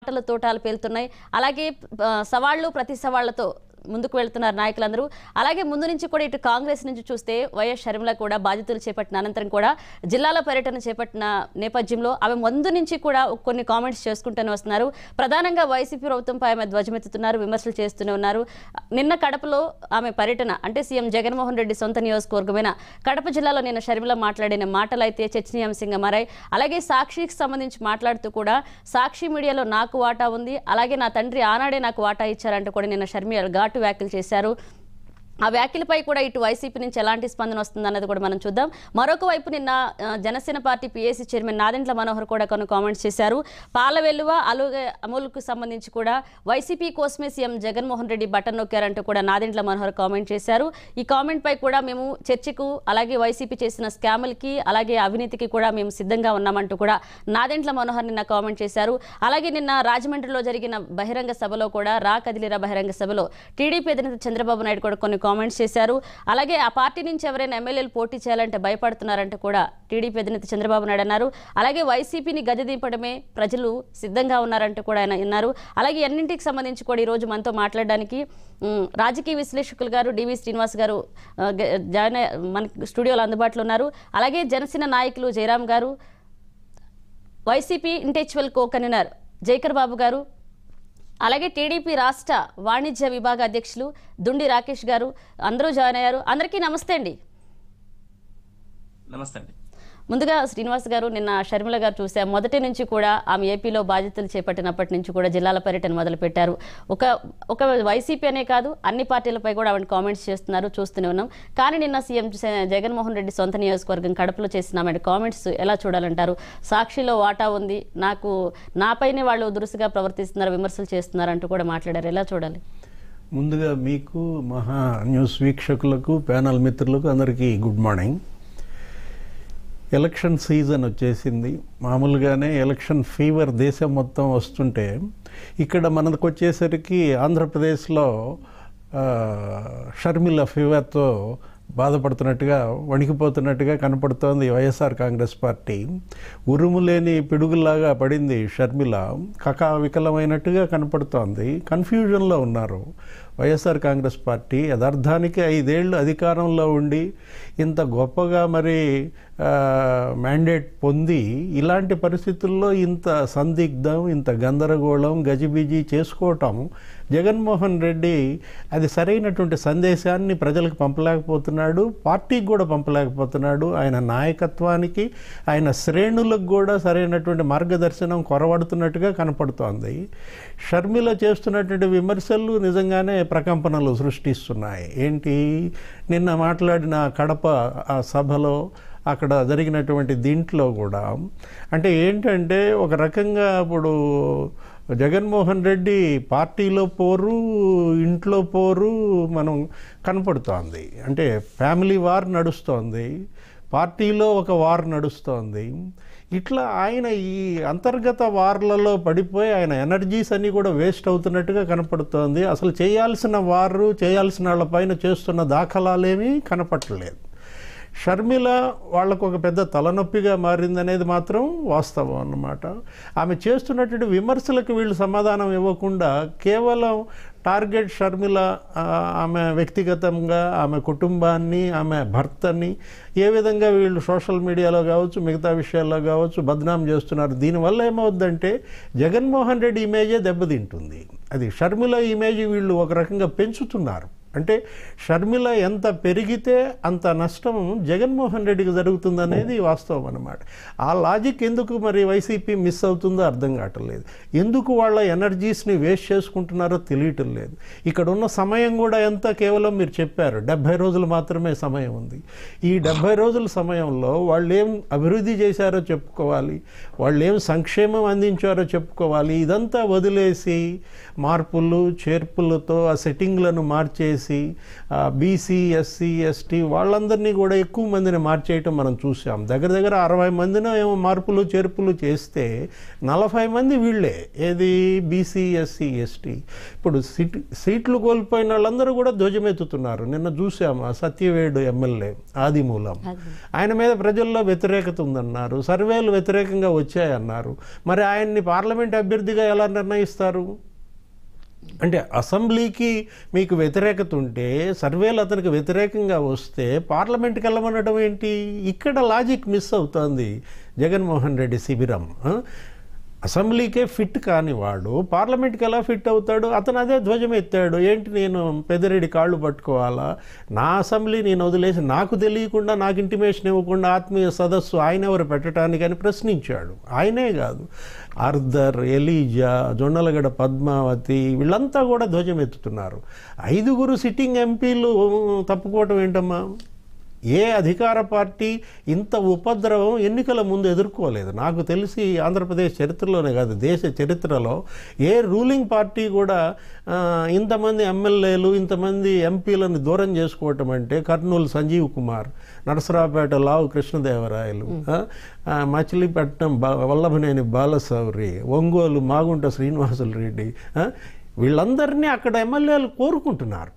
మాటల తోటాలు పేలుతున్నాయి అలాగే ఆ, సవాళ్లు ప్రతి సవాళ్లతో ముందుకు వెళ్తున్నారు నాయకులందరూ అలాగే ముందు నుంచి కూడా ఇటు కాంగ్రెస్ నుంచి చూస్తే వైఎస్ షర్మిల కూడా బాధ్యతలు చేపట్టిన అనంతరం కూడా జిల్లాల పర్యటన చేపట్టిన నేపథ్యంలో ఆమె ముందు నుంచి కూడా కొన్ని కామెంట్స్ చేసుకుంటూనే వస్తున్నారు ప్రధానంగా వైసీపీ ప్రభుత్వంపై ఆమె ధ్వజమెత్తుతున్నారు విమర్శలు చేస్తూనే ఉన్నారు నిన్న కడపలో ఆమె పర్యటన అంటే సీఎం జగన్మోహన్ రెడ్డి సొంత నియోజకవర్గమైన కడప జిల్లాలో నిన్న షర్మిల మాట్లాడిన మాటలు అయితే చర్చనీయాంశంగా మారాయి అలాగే సాక్షికి సంబంధించి మాట్లాడుతూ కూడా సాక్షి మీడియాలో నాకు వాటా ఉంది అలాగే నా తండ్రి ఆనాడే నాకు వాటా ఇచ్చారంటూ కూడా నిన్న షర్మిల ఘాటు వ్యాఖ్యలు చేశారు ఆ వ్యాఖ్యలపై కూడా ఇటు వైసీపీ నుంచి ఎలాంటి స్పందన వస్తుందన్నది కూడా మనం చూద్దాం మరొక వైపు నిన్న ఆ, Janasena party PAC chairman Nadendla Manohar కూడా కొన్ని కామెంట్స్ చేశారు పాల వెల్లువ అలుగ అమలుకు సంబంధించి కూడా వైసీపీ కోసమే సీఎం జగన్మోహన్ రెడ్డి బటన్ నొక్కారంటూ కూడా నాదెండ్ల మనోహర్ కామెంట్ చేశారు ఈ కామెంట్ పై కూడా మేము చర్చకు అలాగే వైసీపీ చేసిన స్కాములకి అలాగే అవినీతికి కూడా మేము సిద్ధంగా ఉన్నామంటూ కూడా నాదెండ్ల మనోహర్ నిన్న కామెంట్ చేశారు అలాగే నిన్న రాజమండ్రిలో జరిగిన బహిరంగ సభలో కూడా రా కదిలిరా బహిరంగ సభలో టీడీపీ అధినేత చంద్రబాబు నాయుడు కూడా కొన్ని కామెంట్స్ చేశారు అలాగే ఆ పార్టీ నుంచి ఎవరైనా ఎమ్మెల్యేలు పోటీ చేయాలంటే భయపడుతున్నారంటే కూడా టీడీపీ అధినేత చంద్రబాబు నాయుడు అన్నారు అలాగే వైసీపీని గద్దెదింపడమే ప్రజలు సిద్ధంగా ఉన్నారంటూ కూడా ఆయన అన్నారు అలాగే అన్నింటికి సంబంధించి కూడా ఈరోజు మనతో మాట్లాడడానికి ఉమ్, రాజకీయ విశ్లేషకులు గారు డివి శ్రీనివాస్ గారు ఆ, గ- జాయిన్ అయ్య- మన స్టూడియోలో అందుబాటులో ఉన్నారు అలాగే జనసేన నాయకులు జయరాం గారు YCP intellectual co convener Jaikar Babu గారు అలాగే టీడీపీ రాష్ట్ర వాణిజ్య విభాగ అధ్యక్షులు దుండి రాకేష్ గారు అందరూ జాయిన్ అయ్యారు అందరికీ నమస్తే అండి నమస్తే అండి ముందుగా శ్రీనివాస్ గారు నిన్న షర్మిల గారు చూసాం మొదటి నుంచి కూడా ఆమె ఏపీలో బాధ్యతలు చేపట్టినప్పటి నుంచి కూడా జిల్లాల పర్యటన మొదలుపెట్టారు ఒక ఒక వైసీపీ అనే కాదు అన్ని పార్టీలపై కూడా ఆవిడ కామెంట్స్ చేస్తున్నారు చూస్తూనే ఉన్నాం కానీ నిన్న సీఎం జ- జగన్మోహన్ రెడ్డి సొంత నియోజకవర్గం కడపలో చేసిన ఆమె కామెంట్స్ ఎలా చూడాలంటారు సాక్షిలో వాటా ఉంది నాకు నాపైనే వాళ్ళు దురుసుగా ప్రవర్తిస్తున్నారు విమర్శలు చేస్తున్నారు అంటూ కూడా మాట్లాడారు ఎలా చూడాలి ముందుగా మీకు మహా న్యూస్ వీక్షకులకు ప్యానల్ మిత్రులకు అందరికీ గుడ్ మార్నింగ్ ఎలక్షన్ సీజన్ వచ్చేసింది మామూలుగానే ఎలక్షన్ ఫీవర్ దేశం మొత్తం వస్తుంటే ఇక్కడ మనకు వచ్చేసరికి ఆంధ్రప్రదేశ్లో ఆ, షర్మిల ఫీవర్తో బాధపడుతున్నట్టుగా వణికిపోతున్నట్టుగా కనపడుతోంది వైఎస్ఆర్ కాంగ్రెస్ పార్టీ ఉరుము లేని పిడుగులాగా పడింది షర్మిల కకా వికలమైనట్టుగా కనపడుతోంది కన్ఫ్యూజన్లో ఉన్నారు వైఎస్ఆర్ కాంగ్రెస్ పార్టీ యథార్థానికి ఐదేళ్లు అధికారంలో ఉండి ఇంత గొప్పగా మరి మ్యాండేట్ పొంది ఇలాంటి పరిస్థితుల్లో ఇంత సందిగ్ధం ఇంత గందరగోళం గజిబిజి చేసుకోవటం జగన్మోహన్ రెడ్డి అది సరైనటువంటి సందేశాన్ని ప్రజలకు పంపలేకపోతున్నాడు పార్టీకి కూడా పంపలేకపోతున్నాడు ఆయన నాయకత్వానికి ఆయన శ్రేణులకు కూడా సరైనటువంటి మార్గదర్శనం కొరవడుతున్నట్టుగా కనపడుతోంది షర్మిల చేస్తున్నటువంటి విమర్శలు నిజంగానే ప్రకంపనలు సృష్టిస్తున్నాయి ఏంటి నిన్న మాట్లాడిన కడప ఆ సభలో అక్కడ జరిగినటువంటి దీంట్లో కూడా అంటే ఏంటంటే ఒక రకంగా ఇప్పుడు జగన్మోహన్ రెడ్డి పార్టీలో పోరు ఇంట్లో పోరు మనం కనపడుతోంది అంటే ఫ్యామిలీ వార్ నడుస్తోంది పార్టీలో ఒక వార్ నడుస్తోంది ఇట్లా ఆయన ఈ అంతర్గత వార్లలో పడిపోయి ఆయన ఎనర్జీస్ అన్నీ కూడా వేస్ట్ అవుతున్నట్టుగా కనపడుతోంది అసలు చేయాల్సిన వారు చేయాల్సిన వాళ్ళపైన చేస్తున్న దాఖలాలేమీ కనపట్టలేదు షర్మిల వాళ్ళకు ఒక పెద్ద తలనొప్పిగా మారిందనేది మాత్రం వాస్తవం అన్నమాట ఆమె చేస్తున్నటువంటి విమర్శలకు వీళ్ళు సమాధానం ఇవ్వకుండా కేవలం టార్గెట్ షర్మిల ఆ, ఆమె వ్యక్తిగతంగా ఆమె కుటుంబాన్ని ఆమె భర్తని ఏ విధంగా వీళ్ళు సోషల్ మీడియాలో కావచ్చు మిగతా విషయాల్లో కావచ్చు బద్నాం చేస్తున్నారు దీనివల్ల ఏమవుద్దంటే జగన్మోహన్ రెడ్డి ఇమేజే దెబ్బతింటుంది అది షర్మిల ఇమేజ్ వీళ్ళు ఒక రకంగా పెంచుతున్నారు అంటే షర్మిల ఎంత పెరిగితే అంత నష్టం జగన్మోహన్ రెడ్డికి జరుగుతుందనేది వాస్తవం అన్నమాట ఆ లాజిక్ ఎందుకు మరి వైసీపీ మిస్ అవుతుందో అర్థం కావట్లేదు ఎందుకు వాళ్ళ ఎనర్జీస్ని వేస్ట్ చేసుకుంటున్నారో తెలియటం లేదు ఇక్కడ ఉన్న సమయం కూడా ఎంత కేవలం మీరు చెప్పారు డెబ్భై రోజులు మాత్రమే సమయం ఉంది ఈ డెబ్భై రోజుల సమయంలో వాళ్ళు ఏం అభివృద్ధి చేశారో చెప్పుకోవాలి వాళ్ళు ఏం సంక్షేమం అందించారో చెప్పుకోవాలి ఇదంతా వదిలేసి మార్పులు చేర్పులతో ఆ సెట్టింగ్లను మార్చేసి చేసి బీసీ ఎస్సీ ఎస్టీ వాళ్ళందరినీ కూడా ఎక్కువ మందిని మార్చేయటం మనం చూసాం దగ్గర దగ్గర అరవై మందినో ఏమో మార్పులు చేర్పులు చేస్తే నలభై మంది వీళ్ళే ఏది బీసీ ఎస్సీ ఎస్టీ ఇప్పుడు సీట్ సీట్లు కోల్పోయిన వాళ్ళందరూ కూడా ధ్వజమెత్తుతున్నారు నిన్న చూసాము ఆ సత్యవేడు ఎమ్మెల్యే ఆదిమూలం ఆయన మీద ప్రజల్లో వ్యతిరేకత ఉందన్నారు సర్వేలు వ్యతిరేకంగా వచ్చాయన్నారు మరి ఆయన్ని పార్లమెంట్ అభ్యర్థిగా ఎలా నిర్ణయిస్తారు అంటే అసెంబ్లీకి మీకు వ్యతిరేకత ఉంటే సర్వేలు అతనికి వ్యతిరేకంగా వస్తే పార్లమెంట్కి వెళ్ళమనడం ఏంటి ఇక్కడ లాజిక్ మిస్ అవుతోంది జగన్మోహన్ రెడ్డి శిబిరం ఆ? అసెంబ్లీకే ఫిట్ కాని వాడు పార్లమెంట్కి ఎలా ఫిట్ అవుతాడు అతను అదే ధ్వజం ఎత్తాడు ఏంటి నేను పెద్దిరెడ్డి కాళ్ళు పట్టుకోవాలా నా అసెంబ్లీ నేను వదిలేసి నాకు తెలియకుండా నాకు ఇంటిమేషన్ ఇవ్వకుండా ఆత్మీయ సదస్సు ఆయన ఎవరు పెట్టడానికి అని ప్రశ్నించాడు ఆయనే కాదు ఆర్దర్ ఎలీజా జొన్నలగడ పద్మావతి వీళ్ళంతా కూడా ధ్వజం ఎత్తుతున్నారు ఐదుగురు సిట్టింగ్ ఎంపీలు తప్పుకోవటం ఏంటమ్మా ఏ అధికార పార్టీ ఇంత ఉపద్రవం ఎన్నికల ముందు ఎదుర్కోలేదు నాకు తెలిసి ఆంధ్రప్రదేశ్ చరిత్రలోనే కాదు దేశ చరిత్రలో ఏ రూలింగ్ పార్టీ కూడా ఆ, ఇంతమంది ఎమ్మెల్యేలు ఇంతమంది ఎంపీలను దూరం చేసుకోవటం అంటే కర్నూలు సంజీవ్ కుమార్ నరసరావుపేట లావు కృష్ణదేవరాయలు ఆ, ఆ, మచిలీపట్నం బా వల్లభనేని బాలసౌరి ఒంగోలు మాగుంట శ్రీనివాసులు రెడ్డి ఆ, వీళ్ళందరినీ అక్కడ ఎమ్మెల్యేలు కోరుకుంటున్నారు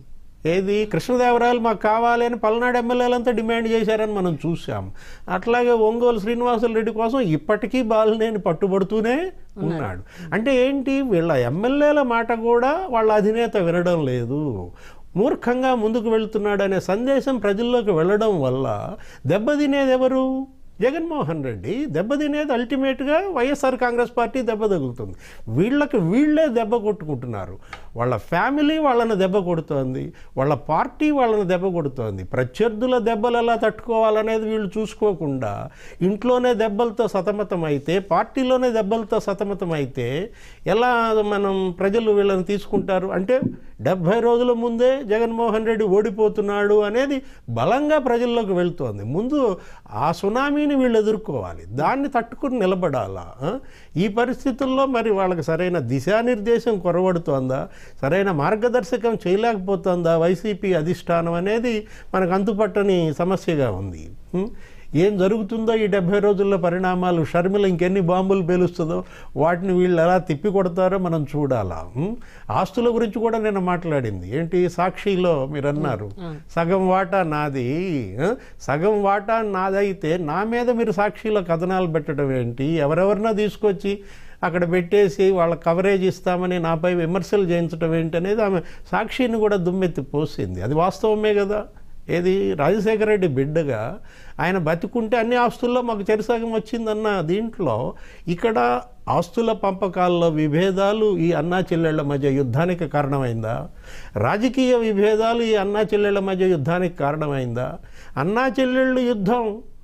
ఏది కృష్ణదేవరాయలు మాకు కావాలి అని పల్నాడు ఎమ్మెల్యేలంతా డిమాండ్ చేశారని మనం చూసాం అట్లాగే ఒంగోలు శ్రీనివాసులు రెడ్డి కోసం ఇప్పటికీ బాలినేని పట్టుబడుతూనే ఉన్నాడు అంటే ఏంటి వీళ్ళ ఎమ్మెల్యేల మాట కూడా వాళ్ళ అధినేత వినడం లేదు మూర్ఖంగా ముందుకు వెళ్తున్నాడు అనే సందేశం ప్రజల్లోకి వెళ్ళడం వల్ల దెబ్బతినేది ఎవరు జగన్మోహన్ రెడ్డి దెబ్బతినేది అల్టిమేట్గా వైఎస్ఆర్ కాంగ్రెస్ పార్టీ దెబ్బ తగులుతుంది వీళ్ళకి వీళ్ళే దెబ్బ కొట్టుకుంటున్నారు వాళ్ళ ఫ్యామిలీ వాళ్ళని దెబ్బ కొడుతోంది వాళ్ళ పార్టీ వాళ్ళని దెబ్బ కొడుతోంది ప్రత్యర్థుల దెబ్బలు ఎలా తట్టుకోవాలనేది వీళ్ళు చూసుకోకుండా ఇంట్లోనే దెబ్బలతో సతమతం అయితే పార్టీలోనే దెబ్బలతో సతమతం అయితే ఎలా మనం ప్రజలు వీళ్ళని తీసుకుంటారు అంటే డెబ్భై రోజుల ముందే జగన్మోహన్ రెడ్డి ఓడిపోతున్నాడు అనేది బలంగా ప్రజల్లోకి వెళ్తోంది ముందు ఆ సునామీని వీళ్ళు ఎదుర్కోవాలి దాన్ని తట్టుకుని నిలబడాలా ఆ? ఈ పరిస్థితుల్లో మరి వాళ్ళకి సరైన దిశానిర్దేశం కొరవడుతోందా సరైన మార్గదర్శకం చేయలేకపోతుందా వైసీపీ అధిష్టానం అనేది మనకు అంతుపట్టని సమస్యగా ఉంది ఉం? ఏం జరుగుతుందో ఈ డెబ్బై రోజుల్లో పరిణామాలు షర్మిల ఇంకెన్ని బాంబులు పేలుస్తుందో వాటిని వీళ్ళు ఎలా తిప్పి కొడతారో మనం చూడాలా ఉం? ఆస్తుల గురించి కూడా నేను మాట్లాడింది ఏంటి సాక్షిలో మీరు అన్నారు సగం వాటా నాది ఆ? సగం వాటా నాదైతే నా మీద మీరు సాక్షిలో కథనాలు పెట్టడం ఏంటి ఎవరెవరినో తీసుకొచ్చి అక్కడ పెట్టేసి వాళ్ళ కవరేజ్ ఇస్తామని నాపై విమర్శలు చేయించడం ఏంటి అనేది ఆమె సాక్షిని కూడా దుమ్మెత్తి పోసింది అది వాస్తవమే కదా ఏది రాజశేఖర రెడ్డి బిడ్డగా ఆయన బతికుంటే అన్ని ఆస్తుల్లో మాకు చెరిసగం వచ్చిందన్న దీంట్లో ఇక్కడ ఆస్తుల పంపకాల్లో విభేదాలు ఈ అన్నా చెల్లెళ్ల మధ్య యుద్ధానికి కారణమైందా రాజకీయ విభేదాలు ఈ అన్నా చెల్లెళ్ల మధ్య యుద్ధానికి కారణమైందా అన్నా చెల్లెళ్ళు యుద్ధం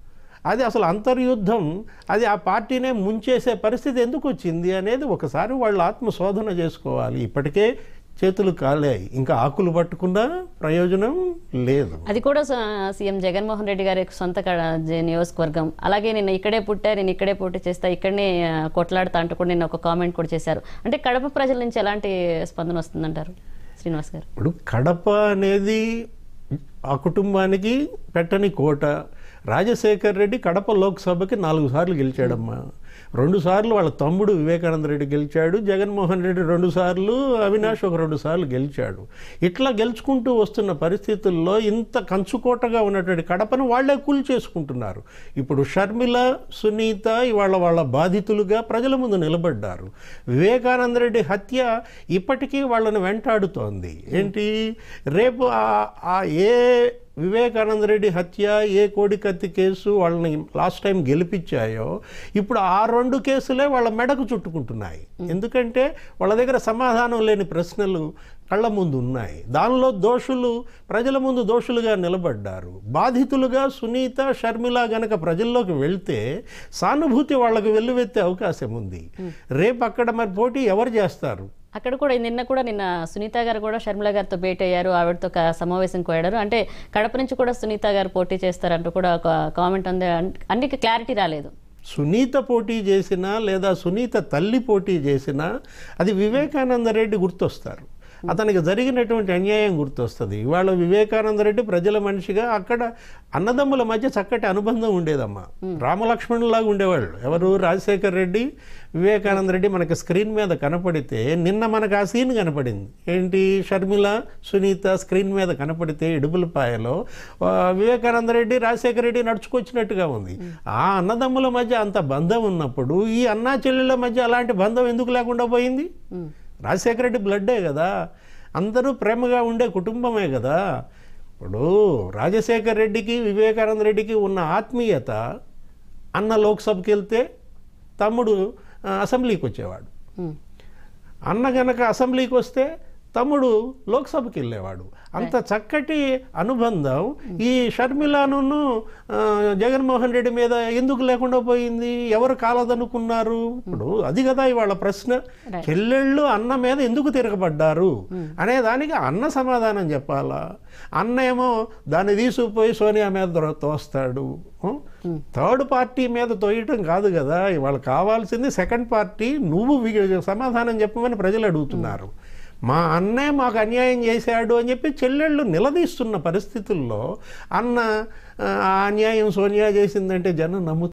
అది అసలు అంతర్యుద్ధం అది ఆ పార్టీనే ముంచేసే పరిస్థితి ఎందుకు వచ్చింది అనేది ఒకసారి వాళ్ళు ఆత్మశోధన చేసుకోవాలి ఇప్పటికే చేతులు కాలాయి ఇంకా ఆకులు పట్టుకున్నా ప్రయోజనం లేదు అది కూడా స- సీఎం జగన్మోహన్ రెడ్డి గారి సొంత కడ- జ- నియోజకవర్గం అలాగే నేను ఇక్కడే పుట్టా నేను ఇక్కడే పోటీ చేస్తా ఇక్కడనే ఆ, కొట్లాడుతా అంటూ కూడా నేను ఒక కామెంట్ కూడా చేశారు అంటే కడప ప్రజల నుంచి ఎలాంటి స్పందన వస్తుందంటారు శ్రీనివాస్ గారు ఇప్పుడు కడప అనేది ఆ కుటుంబానికి పెట్టని కోట రాజశేఖర్ రెడ్డి కడప లోక్సభకి నాలుగు సార్లు గెలిచాడమ్మా రెండు సార్లు వాళ్ళ తమ్ముడు వివేకానంద రెడ్డి గెలిచాడు జగన్మోహన్ రెడ్డి రెండు సార్లు అవినాష్ ఒక రెండు సార్లు గెలిచాడు ఇట్లా గెలుచుకుంటూ వస్తున్న పరిస్థితుల్లో ఇంత కంచుకోటగా ఉన్నటువంటి కడపను వాళ్ళే కూల్ చేసుకుంటున్నారు ఇప్పుడు షర్మిల సునీత ఇవాళ వాళ్ళ బాధితులుగా ప్రజల ముందు నిలబడ్డారు వివేకానంద రెడ్డి హత్య ఇప్పటికీ వాళ్ళని వెంటాడుతోంది ఏంటి రేపు ఆ- ఆ ఏ వివేకానంద రెడ్డి హత్య ఏ కోడికత్తి కేసు వాళ్ళని లాస్ట్ టైం గెలిపించాయో ఇప్పుడు ఆ రెండు కేసులే వాళ్ళ మెడకు చుట్టుకుంటున్నాయి ఎందుకంటే వాళ్ళ దగ్గర సమాధానం లేని ప్రశ్నలు కళ్ళ ముందు ఉన్నాయి దానిలో దోషులు ప్రజల ముందు దోషులుగా నిలబడ్డారు బాధితులుగా సునీత షర్మిల గనక ప్రజల్లోకి వెళ్తే సానుభూతి వాళ్ళకు వెల్లువెత్తే అవకాశం ఉంది రేపు అక్కడ మరి పోటీ ఎవరు చేస్తారు అక్కడ కూడా నిన్న కూడా నిన్న సునీత గారు కూడా షర్మిల గారితో భేటీ అయ్యారు ఆవిడతో ఒక సమావేశం కోయారు అంటే కడప నుంచి కూడా సునీత గారు పోటీ చేస్తారంటూ కూడా ఒక కామెంట్ ఉంది అన్- అన్నికి క్లారిటీ రాలేదు సునీత పోటీ చేసినా లేదా సునీత తల్లి పోటీ చేసినా అది వివేకానంద రెడ్డి గుర్తొస్తారు అతనికి జరిగినటువంటి అన్యాయం గుర్తొస్తుంది ఇవాళ వివేకానంద రెడ్డి ప్రజల మనిషిగా అక్కడ అన్నదమ్ముల మధ్య చక్కటి అనుబంధం ఉండేదమ్మా రామలక్ష్మణులాగా ఉండేవాళ్ళు ఎవరు రాజశేఖర్ రెడ్డి వివేకానంద రెడ్డి మనకి స్క్రీన్ మీద కనపడితే నిన్న మనకు ఆ సీన్ కనపడింది ఏంటి షర్మిల సునీత స్క్రీన్ మీద కనపడితే ఇడుపులపాయలో ఆ, వివేకానంద రెడ్డి రాజశేఖర రెడ్డి నడుచుకొచ్చినట్టుగా ఉంది ఆ అన్నదమ్ముల మధ్య అంత బంధం ఉన్నప్పుడు ఈ అన్నా చెల్లెళ్ళ మధ్య అలాంటి బంధం ఎందుకు లేకుండా పోయింది రాజశేఖర రెడ్డి బ్లడ్డే కదా అందరూ ప్రేమగా ఉండే కుటుంబమే కదా ఇప్పుడు రాజశేఖర్ రెడ్డికి వివేకానంద రెడ్డికి ఉన్న ఆత్మీయత అన్న లోక్సభకి వెళ్తే తమ్ముడు ఆ, అసెంబ్లీకి వచ్చేవాడు ఉమ్. అన్న గనక అసెంబ్లీకి వస్తే తమ్ముడు లోక్సభకి వెళ్ళేవాడు అంత చక్కటి అనుబంధం ఈ షర్మిలాను ఆ, జగన్మోహన్ రెడ్డి మీద ఎందుకు లేకుండా పోయింది ఎవరు కాలదనుకున్నారు ఇప్పుడు అది కదా ఇవాళ ప్రశ్న Right. చెల్లెళ్ళు అన్న మీద ఎందుకు తిరగబడ్డారు అనే దానికి అన్న సమాధానం చెప్పాలా అన్న ఏమో దాన్ని తీసుకుపోయి సోనియా మీద దో- తోస్తాడు థర్డ్ పార్టీ మీద తోయటం కాదు కదా ఇవాళ కావాల్సింది సెకండ్ పార్టీ నువ్వు వి- సమాధానం చెప్పమని ప్రజలు అడుగుతున్నారు మా అన్నే మాకు అన్యాయం చేశాడు అని చెప్పి చెల్లెళ్ళు నిలదీస్తున్న పరిస్థితుల్లో అన్న ఆ, ఆ అన్యాయం సోనియా చేసిందంటే జనం నమ్ముతారు